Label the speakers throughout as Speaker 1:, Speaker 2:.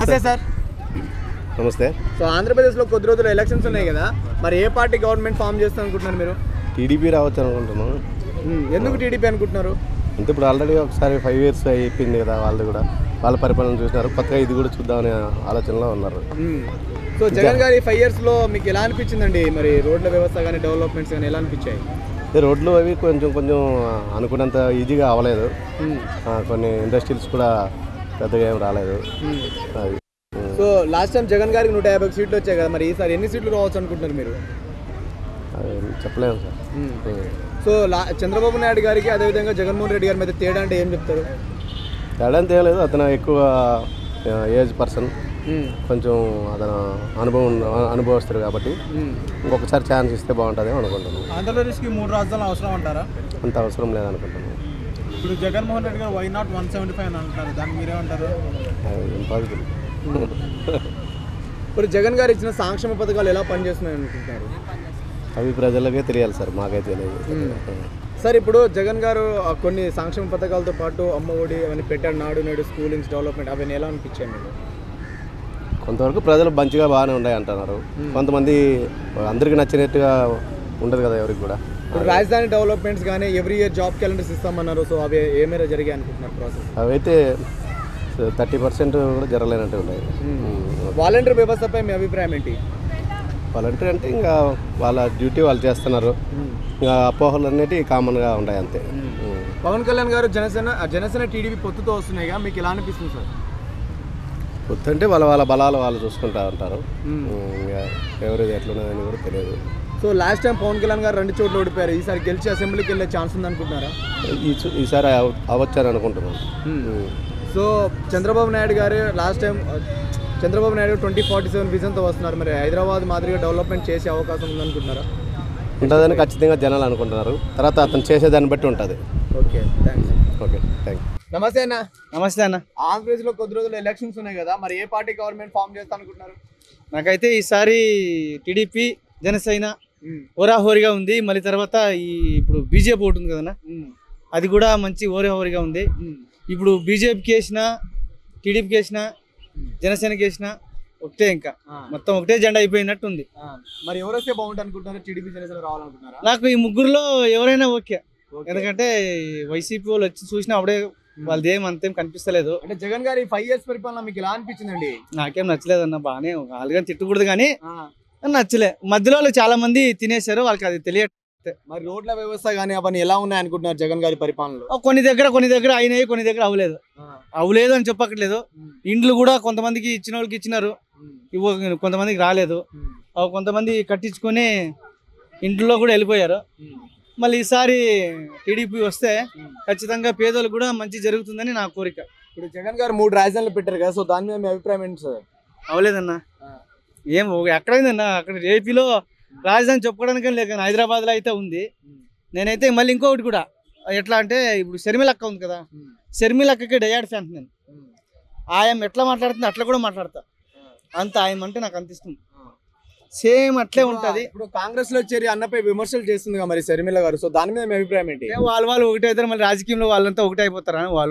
Speaker 1: నమస్తే సార్
Speaker 2: నమస్తే
Speaker 1: సో ఆంధ్రప్రదేశ్లో కొద్ది రోజులు ఎలక్షన్స్ ఉన్నాయి కదా మరి ఏ పార్టీ గవర్నమెంట్ ఫామ్ చేస్తాం అనుకుంటున్నారు మీరు
Speaker 2: టీడీపీ రావచ్చు అనుకుంటున్నాను
Speaker 1: ఉమ్, ఎందుకు టీడీపీ అనుకుంటున్నారు
Speaker 2: అంటే ఇప్పుడు ఆల్రెడీ ఒకసారి ఫైవ్ ఇయర్స్ అయిపోయింది కదా వాళ్ళు కూడా వాళ్ళ పరిపాలన చూసినారు కొత్తగా ఇది కూడా చూద్దామనే ఆలోచనలో ఉన్నారు
Speaker 1: ఉమ్. సో జగన్ గారి ఫైవ్ ఇయర్స్లో మీకు ఎలా అనిపించిందండి మరి రోడ్ల వ్యవస్థ కానీ డెవలప్మెంట్స్ కానీ ఎలా అనిపించాయి
Speaker 2: ఈ రోడ్లు అవి కొంచెం కొంచెం అనుకున్నంత ఈజీగా అవ్వలేదు
Speaker 1: ఉమ్,
Speaker 2: ఆ, కొన్ని ఇండస్ట్రీస్ కూడా పెద్దగా ఏం రాలేదు
Speaker 1: ఉమ్.
Speaker 2: అది um,
Speaker 1: so last time Jagan garu నూట యాభై సీట్లు వచ్చాయి కదా మరి ఈసారి ఎన్ని సీట్లు రావచ్చు అనుకుంటున్నారు మీరు
Speaker 2: అది చెప్పలేము సార్
Speaker 1: ఉమ్.
Speaker 2: ఉమ్.
Speaker 1: సో లా చంద్రబాబు నాయుడు గారికి అదేవిధంగా జగన్మోహన్ రెడ్డి గారి మీద తేడా అంటే ఏం చెప్తారు
Speaker 2: తేడా అంత ఏం లేదు అతను ఎక్కువ ఏజ్ పర్సన్
Speaker 1: ఉమ్,
Speaker 2: కొంచెం అతను అనుభవం ఉన్న- అనుభవస్తుడు కాబట్టి
Speaker 1: ఉమ్.
Speaker 2: ఇంకొకసారి ఛాన్స్ ఇస్తే బాగుంటుంది అనుకుంటున్నాను
Speaker 3: ఆంధ్రప్రదేశ్కి మూడు రాజధానులు అవసరం అంటారా
Speaker 2: అంత అవసరం లేదనుకుంటున్నాను
Speaker 3: ఇప్పుడు Jaganmohan Reddy garu why not one seventy five అని అంటున్నారు దానికి మీరేమంటారు
Speaker 2: ఇంపాసిబుల్
Speaker 1: ఇప్పుడు జగన్ గారు ఇచ్చిన సంక్షేమ పథకాలు ఎలా పనిచేస్తున్నాయి అనుకుంటున్నారు
Speaker 2: అవి ప్రజలకే తెలియాలి సార్ మాకైతే తెలియదు
Speaker 1: సార్ ఇప్పుడు జగన్ గారు ఆ కొన్ని సంక్షేమ పథకాలతో పాటు అమ్మ ఒడి అవన్నీ పెట్టాడు నాడు నేడు స్కూలింగ్స్ డెవలప్మెంట్ అవన్నీ ఎలా అనిపించాయి మీకు
Speaker 2: కొంతవరకు ప్రజలు మంచిగా బాగానే ఉన్నాయి అంటున్నారు కొంతమంది అందరికి నచ్చినట్టుగా ఉండదు కదా ఎవరికి కూడా
Speaker 1: ఇప్పుడు రాజధాని డెవలప్మెంట్స్ కానీ ఎవ్రీ ఇయర్ జాబ్ క్యాలెండర్స్ ఇస్తామన్నారు సో అవి ఏ మేర జరిగాయి అనుకుంటున్నారు ప్రాసెస్
Speaker 2: అవైతే థర్టీ పర్సెంట్ కూడా జరగలేనట్టు ఉన్నాయి
Speaker 1: వాలంటీర్ వ్యవస్థపై మీ అభిప్రాయం ఏంటి
Speaker 2: వాలంటీర్ అంటే ఇంకా వాళ్ళ డ్యూటీ వాళ్ళు చేస్తున్నారు ఇంకా అపోహలు అనేటివి కామన్గా ఉన్నాయి అంతే ఉమ్.
Speaker 1: పవన్ కళ్యాణ్ గారు జనసేన ఆ జనసేన టీడీపీ పొత్తుతో వస్తున్నాయిగా మీకు ఎలా అనిపిస్తుంది సార్
Speaker 2: పొద్దుంటే వాళ్ళ వాళ్ళ బలాలు వాళ్ళు చూసుకుంటా ఉంటారు
Speaker 1: ఉమ్.
Speaker 2: ఉమ్, ఇంకా ఎవరిది ఎట్లున్నదని కూడా తెలియదు
Speaker 1: so last time Pawan Kalyan garu రెండు చోట్ల ఓడిపోయారు ఈసారి గెలిచి అసెంబ్లీకి వెళ్ళే ఛాన్స్ ఉంది అనుకుంటున్నారా
Speaker 2: ఈ ఈసారి అవ- అవ్వచ్చని అనుకుంటున్నాను ఉమ్.
Speaker 1: So Chandrababu Naidu garu last time Chandrababu Naidu twenty forty seven విజన్తో వస్తున్నారు మరి హైదరాబాద్ మాదిరిగా డెవలప్మెంట్ చేసే అవకాశం ఉందనుకుంటున్నారా
Speaker 2: ఉంటుందని ఖచ్చితంగా జనాలు అనుకుంటున్నారు తర్వాత అతను చేసేదాన్ని బట్టి ఉంటుంది
Speaker 1: ఓకే థ్యాంక్స్
Speaker 2: ఓకే థ్యాంక్
Speaker 1: నమస్తే అన్న
Speaker 3: నమస్తే అన్న
Speaker 1: ఆంధ్రప్రదేశ్లో కొద్ది రోజులు ఎలక్షన్స్ ఉన్నాయి కదా మరి ఏ పార్టీ గవర్నమెంట్ ఫామ్ చేస్తా అనుకుంటున్నారు
Speaker 3: నాకైతే ఈసారి టీడీపీ జనసేన ఓరాహోరిగా ఉంది మళ్ళీ తర్వాత ఈ ఇప్పుడు బీజేపీ ఒకటి ఉంది కదన్నా అది కూడా మంచి ఓరాహోరిగా ఉంది ఇప్పుడు బీజేపీకి వేసిన టీడీపీకి వేసిన జనసేనకి వేసిన ఒకటే ఇంకా మొత్తం ఒకటే జెండా అయిపోయినట్టు ఉంది
Speaker 1: మరి ఎవరు వస్తే బాగుంటుంది అనుకుంటున్నారు టీడీపీ జనసేన రావాలనుకుంటున్నారా
Speaker 3: నాకు ఈ ముగ్గురులో ఎవరైనా ఓకే
Speaker 1: Okay.
Speaker 3: ఎందుకంటే వైసీపీ వాళ్ళు వచ్చి చూసినా అప్పుడే వాళ్ళది ఏం అంతేం కనిపిస్తలేదు
Speaker 1: అంటే జగన్ గారి ఫైవ్ ఇయర్స్ పరిపాలన మీకు ఎలా అనిపించిందండి
Speaker 3: నాకేం నచ్చలేదన్న బాగానే వాళ్ళగా తిట్టకూడదు కానీ నచ్చలే మధ్యలో వాళ్ళు చాలా మంది తినేశారు వాళ్ళకి అది తెలియదు
Speaker 1: మరి రోడ్ల వ్యవస్థ కానీ అవన్నీ ఎలా ఉన్నాయి అనుకుంటున్నారు జగన్ గారి పరిపాలనలో
Speaker 3: కొన్ని దగ్గర కొన్ని దగ్గర అయినాయి కొన్ని దగ్గర అవ్వలేదు అవ్వలేదు అని చెప్పక్కర్లేదు ఇండ్లు కూడా కొంతమందికి ఇచ్చిన వాళ్ళకి ఇచ్చినారు ఇవ్వ కొంతమందికి రాలేదు అవి కొంతమంది కట్టించుకొని ఇంట్లో కూడా వెళ్ళిపోయారు మళ్ళీ ఈసారి టీడీపీ వస్తే ఖచ్చితంగా పేదలకు కూడా మంచి జరుగుతుందని నా కోరిక
Speaker 1: ఇప్పుడు జగన్ గారు మూడు రాజధానులు పెట్టారు కదా సో దాని మీద మీ అభిప్రాయం ఏంటి సార్
Speaker 3: అవ్వలేదన్నా ఏం ఒక- ఎక్కడైందన్నా అక్కడ ఏపీలో రాజధాని చెప్పుకోవడానికి లేక హైదరాబాద్లో అయితే ఉంది నేనైతే మళ్ళీ ఇంకొకటి కూడా ఎట్లా అంటే ఇప్పుడు షర్మిల అక్క ఉంది కదా షర్మిల అక్కకి డయాడ్ ఫ్యాన్ నేను ఆయన ఎట్లా మాట్లాడుతుంది అట్లా కూడా మాట్లాడతా అంత ఆయన అంటే నాకు అంత ఇష్టం సేమ్ అట్లే ఉంటుంది
Speaker 1: ఇప్పుడు కాంగ్రెస్ లో చేరి అన్నపై విమర్శలు చేస్తుంది కదా మరి శర్మిల గారు సో దాని మీద మీ అభిప్రాయం ఏంటి
Speaker 3: వాళ్ళు వాళ్ళు ఒకటే అవుతారు మళ్ళీ రాజకీయంలో వాళ్ళంతా ఒకటే అయిపోతారని వాళ్ళు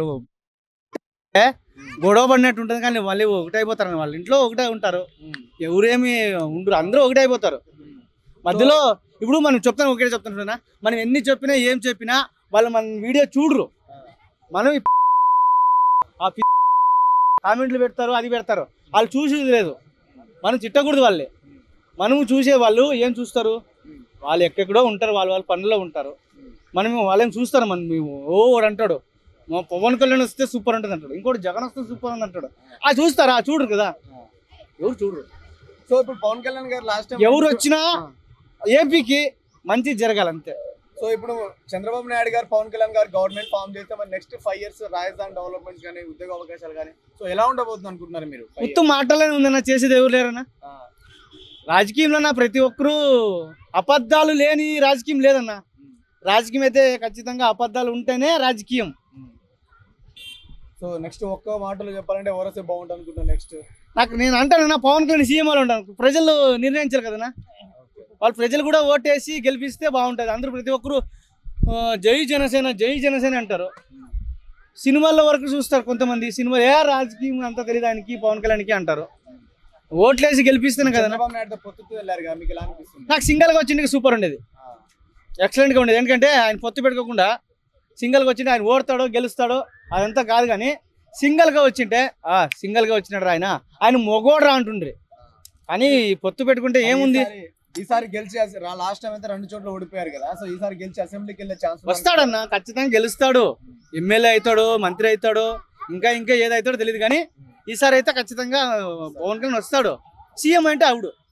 Speaker 3: ఏ? గొడవ పడినట్టు ఉంటుంది కానీ వాళ్ళు ఒకటే అయిపోతారని వాళ్ళ ఇంట్లో ఒకటే ఉంటారు ఎవరేమి ఉండరు అందరూ ఒకటే అయిపోతారు మధ్యలో ఇప్పుడు మనం చెప్తాను ఒకటే చెప్తాను మనం ఎన్ని చెప్పినా ఏం చెప్పినా వాళ్ళు మన వీడియో చూడరు మనం ఈ ఆ పి- కామెంట్లు పెడతారు అది పెడతారు వాళ్ళు చూసేది లేదు మనం తిట్టకూడదు వాళ్ళే మనము చూసే వాళ్ళు ఏం చూస్తారు వాళ్ళు ఎక్కడెక్కడో ఉంటారు వాళ్ళ వాళ్ళ పనుల్లో ఉంటారు మనం వాళ్ళేం చూస్తారు మనం మేము ఓ వాడు అంటాడు మా పవన్ కళ్యాణ్ వస్తే సూపర్ ఉంటుంది అంటాడు ఇంకోటి జగన్ వస్తే సూపర్ ఉంది అంటాడు ఆ చూస్తారా ఆ చూడరు కదా ఎవరు చూడరు
Speaker 1: సో ఇప్పుడు పవన్ కళ్యాణ్ గారు లాస్ట్ టైం
Speaker 3: ఎవరు వచ్చినా ఏపీకి మంచి జరగాలంతే
Speaker 1: సో ఇప్పుడు చంద్రబాబు నాయుడు గారు పవన్ కళ్యాణ్ గారు గవర్నమెంట్ ఫామ్ చేస్తే మరి నెక్స్ట్ ఫైవ్ ఇయర్స్ రాజధాని డెవలప్మెంట్స్ కానీ ఉద్యోగ అవకాశాలు కానీ సో ఎలా ఉండబోతుంది అనుకుంటున్నారు మీరు five
Speaker 3: మొత్తం మాటలనే ఉందన్న చేసేది ఎవరు లేరన్నా
Speaker 1: years? ఆ,
Speaker 3: రాజకీయంలో నా ప్రతి ఒక్కరూ అబద్ధాలు లేని రాజకీయం లేదన్న రాజకీయం అయితే ఖచ్చితంగా అబద్ధాలు ఉంటేనే రాజకీయం
Speaker 1: సో నెక్స్ట్ ఒక్క మాటలో చెప్పాలంటే ఎవరు వస్తే బాగుంటుంది అనుకుంటున్నారు నెక్స్ట్
Speaker 3: నాకు నేను అంటానన్నా పవన్ కళ్యాణ్ సీఎం వాళ్ళు ఉంటాను ప్రజలు నిర్ణయించారు కదన్నా వాళ్ళు ప్రజలు కూడా ఓటేసి గెలిపిస్తే బాగుంటుంది అందరూ ప్రతి ఒక్కరు ఆ, జై జనసేన జై జనసేన అంటారు సినిమాల వరకు చూస్తారు కొంతమంది సినిమా ఏ రాజకీయం అంతా తెలియదు ఆయనకి పవన్ కళ్యాణ్కి అంటారు ఓట్లేసి గెలిపిస్తాను కదా
Speaker 1: చంద్రబాబు నాయుడుతో పొత్తుతో వెళ్ళారు కదా మీకు ఎలా అనిపిస్తుంది
Speaker 3: నాకు సింగల్గా వచ్చింది సూపర్ ఉండేది
Speaker 1: ఆ,
Speaker 3: ఎక్సలెంట్గా ఉండేది ఎందుకంటే ఆయన పొత్తు పెట్టుకోకుండా సింగిల్గా వచ్చింటే ఆయన ఓడతాడో గెలుస్తాడో అదంతా కాదు కానీ సింగిల్గా వచ్చింటే ఆ సింగిల్గా వచ్చినాడు ఆయన ఆయన మొగోడరా అంటుండ్రి కానీ పొత్తు పెట్టుకుంటే ఏముంది
Speaker 1: ఈసారి- ఈసారి గెలిచి లాస్ట్ టైం అయితే రెండు చోట్ల ఓడిపోయారు కదా సో ఈసారి గెలిచి అసెంబ్లీకి వెళ్ళే ఛాన్స్
Speaker 3: వస్తాడన్న ఖచ్చితంగా గెలుస్తాడు ఎమ్మెల్యే అవుతాడు మంత్రి అవుతాడు ఇంకా ఇంకా ఏదవుతాడో తెలియదు కానీ ఈసారి అయితే ఖచ్చితంగా పవన్ కళ్యాణ్ వస్తాడు సీఎం అంటే ఆవిడు